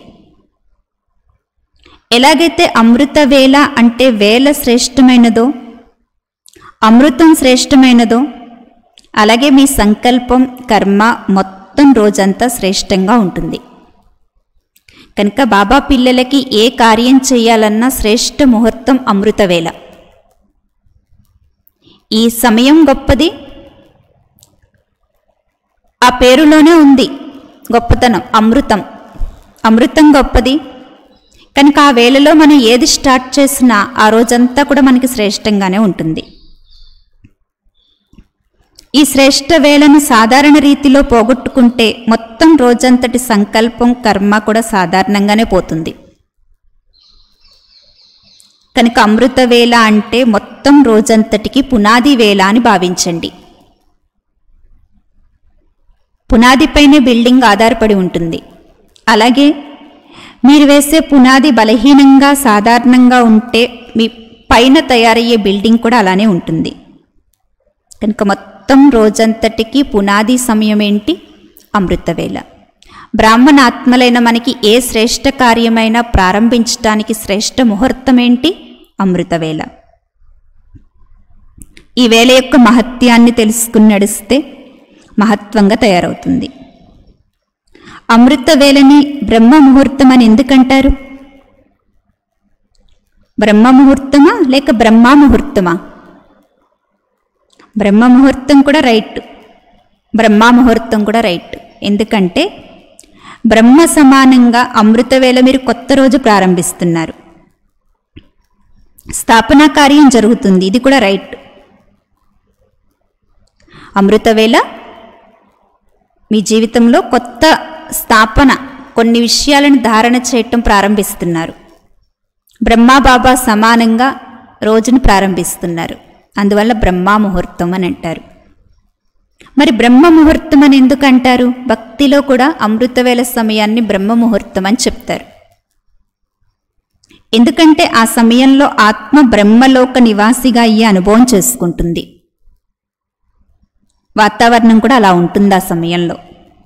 ఎలాగైతే అమృతవేళ అంటే వేళ శ్రేష్టమైనదో అమృతం శ్రేష్టమైనదో అలాగే మీ సంకల్పం కర్మ మొత్తం రోజంతా శ్రేష్టంగా ఉంటుంది కనుక బాబా పిల్లలకి ఏ కార్యం చేయాలన్నా శ్రేష్ఠ ముహూర్తం అమృతవేళ ఈ సమయం గొప్పది ఆ పేరులోనే ఉంది గొప్పతనం అమృతం అమృతం గొప్పది కనుక ఆ వేళలో మనం ఏది స్టార్ట్ చేసినా ఆ రోజంతా కూడా మనకి శ్రేష్టంగానే ఉంటుంది ఈ శ్రేష్ఠ వేళను సాధారణ రీతిలో పోగొట్టుకుంటే మొత్తం రోజంతటి సంకల్పం కర్మ కూడా సాధారణంగానే పోతుంది కనుక అమృత వేళ అంటే మొత్తం రోజంతటికి పునాది వేళ అని భావించండి పునాదిపైనే బిల్డింగ్ ఆధారపడి ఉంటుంది అలాగే మీరు వేసే పునాది బలహీనంగా సాధారణంగా ఉంటే మీ పైన తయారయ్యే బిల్డింగ్ కూడా అలానే ఉంటుంది కనుక మొత్తం రోజంతటికి పునాది సమయం ఏంటి అమృతవేళ బ్రాహ్మణ ఆత్మలైన మనకి ఏ శ్రేష్ఠ కార్యమైనా ప్రారంభించటానికి శ్రేష్ఠ ముహూర్తం ఏంటి అమృతవేళ ఈ వేళ యొక్క మహత్యాన్ని తెలుసుకుని నడిస్తే మహత్వంగా తయారవుతుంది అమృత వేళని బ్రహ్మ ముహూర్తం అని ఎందుకంటారు బ్రహ్మ ముహూర్తమా లేక బ్రహ్మా ముహూర్తమా బ్రహ్మ ముహూర్తం కూడా రైట్ బ్రహ్మా ముహూర్తం కూడా రైట్ ఎందుకంటే బ్రహ్మ సమానంగా అమృతవేళ మీరు కొత్త రోజు ప్రారంభిస్తున్నారు స్థాపనా కార్యం జరుగుతుంది ఇది కూడా రైట్ అమృతవేళ మీ జీవితంలో కొత్త స్థాపన కొన్ని విషయాలను ధారణ చేయటం ప్రారంభిస్తున్నారు బ్రహ్మా బాబా సమానంగా రోజును ప్రారంభిస్తున్నారు అందువల్ల బ్రహ్మా ముహూర్తం అని అంటారు మరి బ్రహ్మ ముహూర్తం అని ఎందుకు అంటారు భక్తిలో కూడా అమృతవేళ సమయాన్ని బ్రహ్మ ముహూర్తం అని చెప్తారు ఎందుకంటే ఆ సమయంలో ఆత్మ బ్రహ్మలోక నివాసిగా అయ్యే అనుభవం చేసుకుంటుంది వాతావరణం కూడా అలా ఉంటుంది ఆ సమయంలో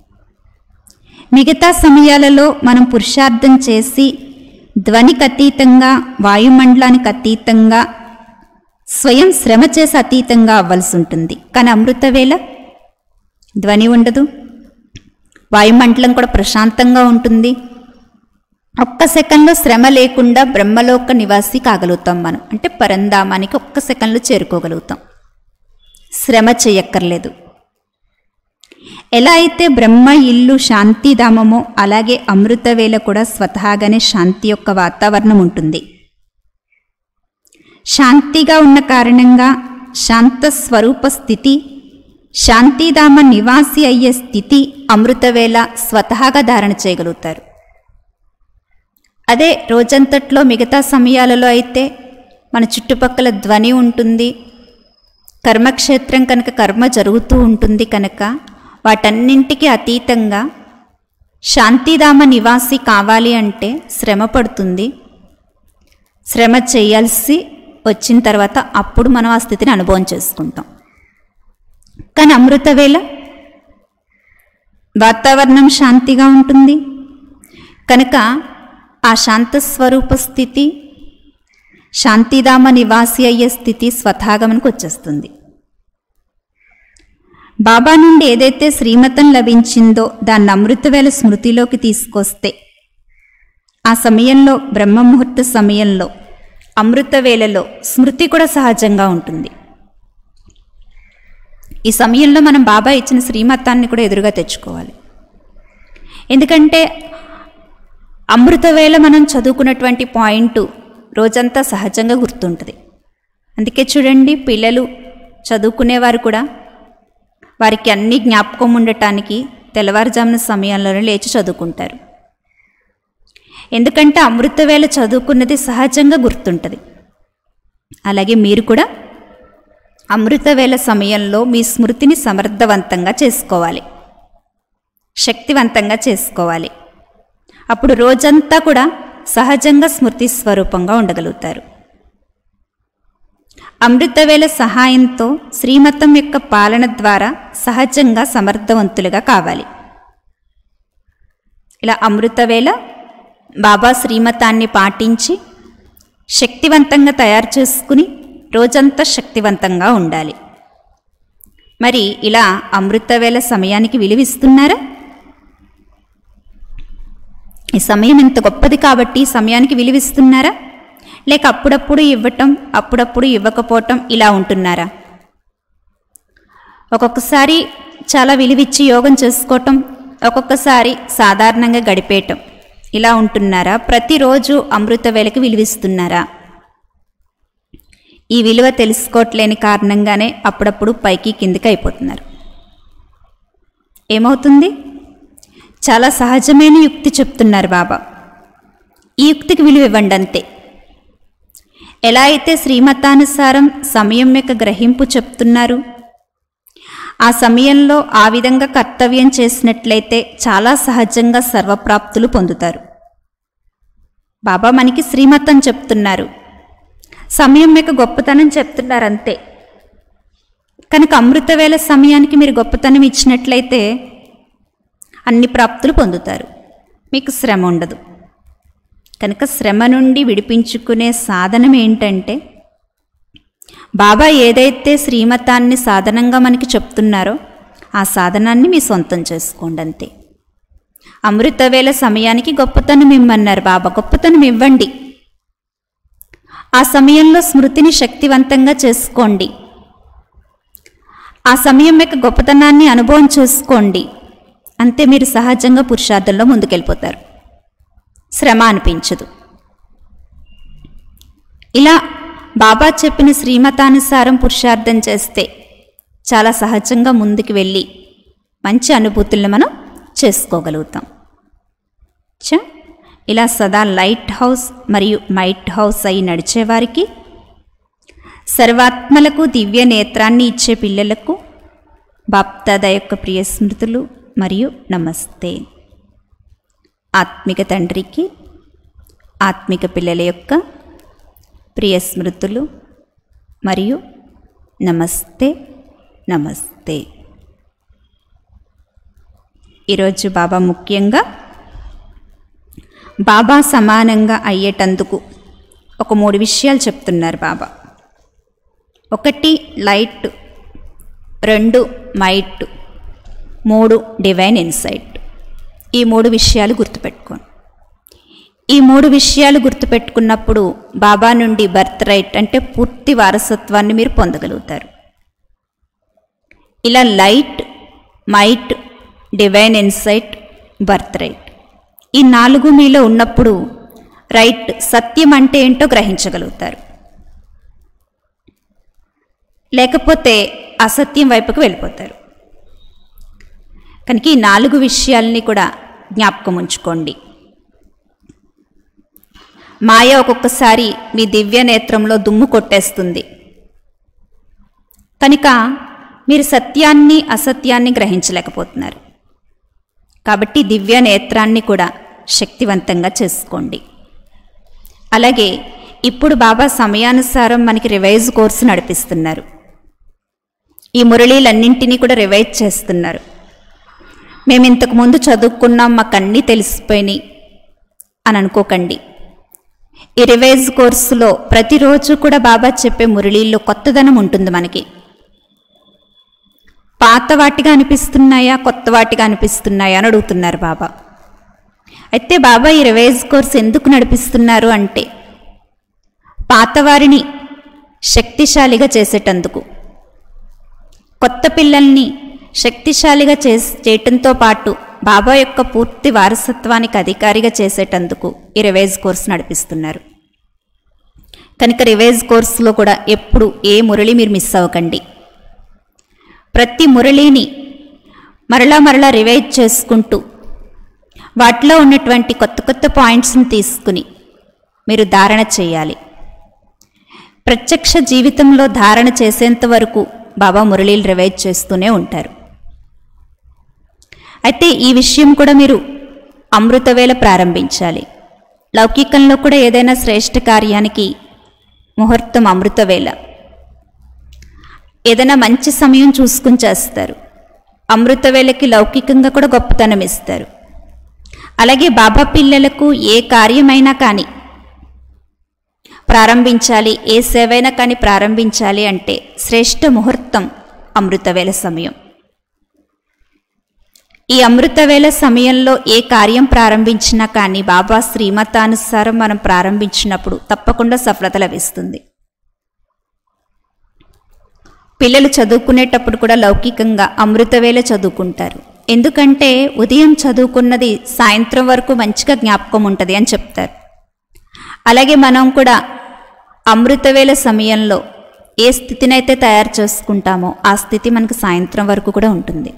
మిగతా సమయాలలో మనం పురుషార్థం చేసి ధ్వనికి అతీతంగా వాయుమండలానికి అతీతంగా స్వయం శ్రమ చేసి అతీతంగా అవ్వాల్సి ఉంటుంది కానీ అమృతవేళ ధ్వని ఉండదు వాయుమండలం కూడా ప్రశాంతంగా ఉంటుంది ఒక్క సెకండ్లో శ్రమ లేకుండా బ్రహ్మలోక నివాసి కాగలుగుతాం మనం అంటే పరంధామానికి ఒక్క సెకండ్లో చేరుకోగలుగుతాం శ్రమ చేయక్కర్లేదు ఎలా అయితే బ్రహ్మ ఇల్లు శాంతిధామమో అలాగే అమృతవేళ కూడా స్వతహాగానే శాంతి యొక్క వాతావరణం ఉంటుంది శాంతిగా ఉన్న కారణంగా శాంత స్వరూప స్థితి శాంతిధామ నివాసి అయ్యే స్థితి అమృతవేళ స్వతహాగా ధారణ చేయగలుగుతారు అదే రోజంతట్లో మిగతా సమయాలలో అయితే మన చుట్టుపక్కల ధ్వని ఉంటుంది కర్మక్షేత్రం కనుక కర్మ జరుగుతూ ఉంటుంది కనుక వాటన్నింటికి అతీతంగా శాంతిధామ నివాసి కావాలి అంటే శ్రమ పడుతుంది శ్రమ చేయాల్సి వచ్చిన తర్వాత అప్పుడు మనం ఆ స్థితిని అనుభవం చేసుకుంటాం కానీ అమృత వేళ వాతావరణం శాంతిగా ఉంటుంది కనుక ఆ శాంత స్వరూప స్థితి శాంతిధామ నివాసి అయ్యే స్థితి స్వతహాగా మనకు వచ్చేస్తుంది బాబా నుండి ఏదైతే శ్రీమతం లభించిందో దాన్ని అమృతవేళ స్మృతిలోకి తీసుకొస్తే ఆ సమయంలో బ్రహ్మముహూర్త సమయంలో అమృతవేళలో స్మృతి కూడా సహజంగా ఉంటుంది ఈ సమయంలో మనం బాబా ఇచ్చిన శ్రీమతాన్ని కూడా ఎదురుగా తెచ్చుకోవాలి ఎందుకంటే అమృతవేళ మనం చదువుకున్నటువంటి పాయింట్ రోజంతా సహజంగా గుర్తుంటుంది అందుకే చూడండి పిల్లలు చదువుకునేవారు కూడా వారికి అన్ని జ్ఞాపకం ఉండటానికి తెల్లవారుజామున సమయంలోనే లేచి చదువుకుంటారు ఎందుకంటే అమృతవేళ చదువుకున్నది సహజంగా గుర్తుంటుంది అలాగే మీరు కూడా అమృతవేళ సమయంలో మీ స్మృతిని సమర్థవంతంగా చేసుకోవాలి శక్తివంతంగా చేసుకోవాలి అప్పుడు రోజంతా కూడా సహజంగా స్మృతి స్వరూపంగా ఉండగలుగుతారు అమృతవేళ సహాయంతో శ్రీమతం యొక్క పాలన ద్వారా సహజంగా సమర్థవంతులుగా కావాలి ఇలా అమృతవేళ బాబా శ్రీమతాన్ని పాటించి శక్తివంతంగా తయారు చేసుకుని రోజంతా శక్తివంతంగా ఉండాలి మరి ఇలా అమృతవేళ సమయానికి విలువిస్తున్నారా ఈ సమయం ఎంత గొప్పది కాబట్టి ఈ సమయానికి విలువిస్తున్నారా లేక అప్పుడప్పుడు ఇవ్వటం అప్పుడప్పుడు ఇవ్వకపోవటం ఇలా ఉంటున్నారా ఒక్కొక్కసారి చాలా విలువిచ్చి యోగం చేసుకోవటం ఒక్కొక్కసారి సాధారణంగా గడిపేయటం ఇలా ఉంటున్నారా ప్రతిరోజు అమృత వేళకి విలువిస్తున్నారా ఈ విలువ తెలుసుకోవట్లేని కారణంగానే అప్పుడప్పుడు పైకి కిందికి అయిపోతున్నారు ఏమవుతుంది చాలా సహజమైన యుక్తి చెప్తున్నారు బాబా ఈ యుక్తికి విలువ ఇవ్వండి అంతే ఎలా అయితే శ్రీమతానుసారం సమయం యొక్క గ్రహింపు చెప్తున్నారు ఆ సమయంలో ఆ విధంగా కర్తవ్యం చేసినట్లయితే చాలా సహజంగా సర్వప్రాప్తులు పొందుతారు బాబా మనకి శ్రీమతం చెప్తున్నారు సమయం యొక్క గొప్పతనం చెప్తున్నారు అంతే కనుక అమృతవేళ సమయానికి మీరు గొప్పతనం ఇచ్చినట్లయితే అన్ని ప్రాప్తులు పొందుతారు మీకు శ్రమ ఉండదు కనుక శ్రమ నుండి విడిపించుకునే సాధనం ఏంటంటే బాబా ఏదైతే శ్రీమతాన్ని సాధనంగా మనకి చెప్తున్నారో ఆ సాధనాన్ని మీ సొంతం చేసుకోండి అంతే అమృతవేళ సమయానికి గొప్పతనం ఇమ్మన్నారు బాబా గొప్పతనం ఇవ్వండి ఆ సమయంలో స్మృతిని శక్తివంతంగా చేసుకోండి ఆ సమయం యొక్క గొప్పతనాన్ని అనుభవం చేసుకోండి అంతే మీరు సహజంగా పురుషార్థంలో ముందుకెళ్ళిపోతారు శ్రమ అనిపించదు ఇలా బాబా చెప్పిన శ్రీమతానుసారం పురుషార్థం చేస్తే చాలా సహజంగా ముందుకు వెళ్ళి మంచి అనుభూతులను మనం చేసుకోగలుగుతాం చ ఇలా సదా లైట్ హౌస్ మరియు మైట్ హౌస్ అయి నడిచేవారికి సర్వాత్మలకు దివ్య నేత్రాన్ని ఇచ్చే పిల్లలకు బాప్దాద యొక్క ప్రియ స్మృతులు మరియు నమస్తే ఆత్మిక తండ్రికి ఆత్మిక పిల్లల యొక్క ప్రియ స్మృతులు మరియు నమస్తే నమస్తే ఈరోజు బాబా ముఖ్యంగా బాబా సమానంగా అయ్యేటందుకు ఒక మూడు విషయాలు చెప్తున్నారు బాబా ఒకటి లైట్ రెండు మైట్ మూడు డివైన్ ఇన్సైట్ ఈ మూడు విషయాలు గుర్తుపెట్టుకోండి ఈ మూడు విషయాలు గుర్తుపెట్టుకున్నప్పుడు బాబా నుండి బర్త్ రైట్ అంటే పూర్తి వారసత్వాన్ని మీరు పొందగలుగుతారు ఇలా light might divine insight birthright ఈ నాలుగు మీలో ఉన్నప్పుడు రైట్ సత్యం అంటే ఏంటో గ్రహించగలుగుతారు లేకపోతే అసత్యం వైపుకు వెళ్ళిపోతారు కనుక ఈ నాలుగు విషయాల్ని కూడా జ్ఞాపకం ఉంచుకోండి మాయ ఒక్కొక్కసారి మీ దివ్య నేత్రంలో దుమ్ము కొట్టేస్తుంది కనుక మీరు సత్యాన్ని అసత్యాన్ని గ్రహించలేకపోతున్నారు కాబట్టి దివ్య నేత్రాన్ని కూడా శక్తివంతంగా చేసుకోండి అలాగే ఇప్పుడు బాబా సమయానుసారం మనకి రివైజ్ కోర్సు నడిపిస్తున్నారు ఈ మురళీలన్నింటినీ కూడా రివైజ్ చేస్తున్నారు మేము ఇంతకు ముందు చదువుకున్నాం మాకు అన్నీ తెలిసిపోయినాయి అని అనుకోకండి ఈ రివైజ్ కోర్సులో ప్రతిరోజు కూడా బాబా చెప్పే మురళీల్లో కొత్తదనం ఉంటుంది మనకి పాత వాటిగా అనిపిస్తున్నాయా కొత్త వాటిగా అనిపిస్తున్నాయా అని అడుగుతున్నారు బాబా అయితే బాబా ఈ రివైజ్ కోర్స్ ఎందుకు నడిపిస్తున్నారు అంటే పాతవారిని శక్తిశాలిగా చేసేటందుకు కొత్త పిల్లల్ని శక్తిశాలిగా చే చేయటంతో పాటు బాబా యొక్క పూర్తి వారసత్వానికి అధికారిగా చేసేటందుకు ఈ రివైజ్ కోర్స్ నడిపిస్తున్నారు కనుక రివైజ్ కోర్సులో కూడా ఎప్పుడు ఏ మురళి మీరు మిస్ అవ్వకండి ప్రతి మురళిని మరలా మరలా రివైజ్ చేసుకుంటూ వాటిలో ఉన్నటువంటి కొత్త కొత్త పాయింట్స్ని తీసుకుని మీరు ధారణ చేయాలి ప్రత్యక్ష జీవితంలో ధారణ చేసేంత వరకు బాబా మురళీలు రివైజ్ చేస్తూనే ఉంటారు అయితే ఈ విషయం కూడా మీరు అమృతవేళ ప్రారంభించాలి లౌకికంలో కూడా ఏదైనా శ్రేష్ఠ కార్యానికి ముహూర్తం అమృతవేళ ఏదైనా మంచి సమయం చూసుకుని చేస్తారు అమృతవేళకి లౌకికంగా కూడా గొప్పతనం ఇస్తారు అలాగే బాబా పిల్లలకు ఏ కార్యమైనా కానీ ప్రారంభించాలి ఏ సేవైనా కానీ ప్రారంభించాలి అంటే శ్రేష్ఠ ముహూర్తం అమృతవేళ సమయం ఈ అమృతవేళ సమయంలో ఏ కార్యం ప్రారంభించినా కానీ బాబా శ్రీమతానుసారం మనం ప్రారంభించినప్పుడు తప్పకుండా సఫలత లభిస్తుంది పిల్లలు చదువుకునేటప్పుడు కూడా లౌకికంగా అమృతవేళ చదువుకుంటారు ఎందుకంటే ఉదయం చదువుకున్నది సాయంత్రం వరకు మంచిగా జ్ఞాపకం ఉంటుంది అని చెప్తారు అలాగే మనం కూడా అమృతవేళ సమయంలో ఏ స్థితినైతే తయారు చేసుకుంటామో ఆ స్థితి మనకు సాయంత్రం వరకు కూడా ఉంటుంది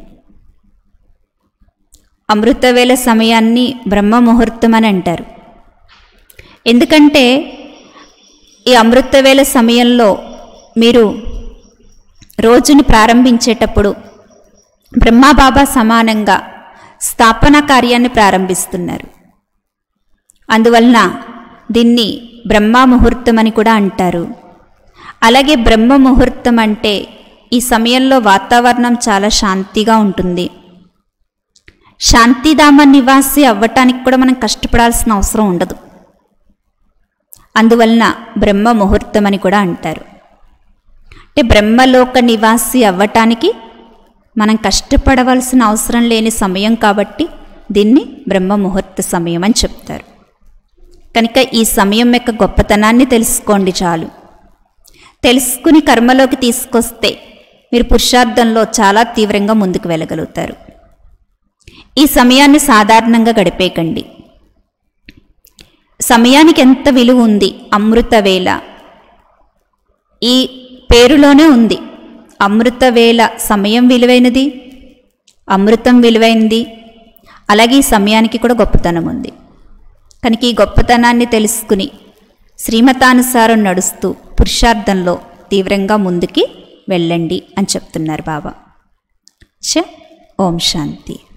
అమృతవేళ సమయాన్ని బ్రహ్మ ముహూర్తం అని అంటారు ఎందుకంటే ఈ అమృతవేళ సమయంలో మీరు రోజుని ప్రారంభించేటప్పుడు బ్రహ్మాబాబా సమానంగా స్థాపన కార్యాన్ని ప్రారంభిస్తున్నారు అందువలన దీన్ని బ్రహ్మ ముహూర్తం అని కూడా అంటారు అలాగే బ్రహ్మ ముహూర్తం అంటే ఈ సమయంలో వాతావరణం చాలా శాంతిగా ఉంటుంది శాంతిధామ నివాసి అవ్వటానికి కూడా మనం కష్టపడాల్సిన అవసరం ఉండదు అందువలన బ్రహ్మ ముహూర్తం అని కూడా అంటారు అంటే బ్రహ్మలోక నివాసి అవ్వటానికి మనం కష్టపడవలసిన అవసరం లేని సమయం కాబట్టి దీన్ని బ్రహ్మ ముహూర్త సమయం అని చెప్తారు కనుక ఈ సమయం యొక్క గొప్పతనాన్ని తెలుసుకోండి చాలు తెలుసుకుని కర్మలోకి తీసుకొస్తే మీరు పురుషార్థంలో చాలా తీవ్రంగా ముందుకు వెళ్ళగలుగుతారు ఈ సమయాన్ని సాధారణంగా గడిపేయకండి సమయానికి ఎంత విలువ ఉంది అమృతవేళ ఈ పేరులోనే ఉంది అమృతవేళ సమయం విలువైనది అమృతం విలువైనది అలాగే ఈ సమయానికి కూడా గొప్పతనం ఉంది కనుక ఈ గొప్పతనాన్ని తెలుసుకుని శ్రీమతానుసారం నడుస్తూ పురుషార్థంలో తీవ్రంగా ముందుకి వెళ్ళండి అని చెప్తున్నారు బాబా చ ఓం శాంతి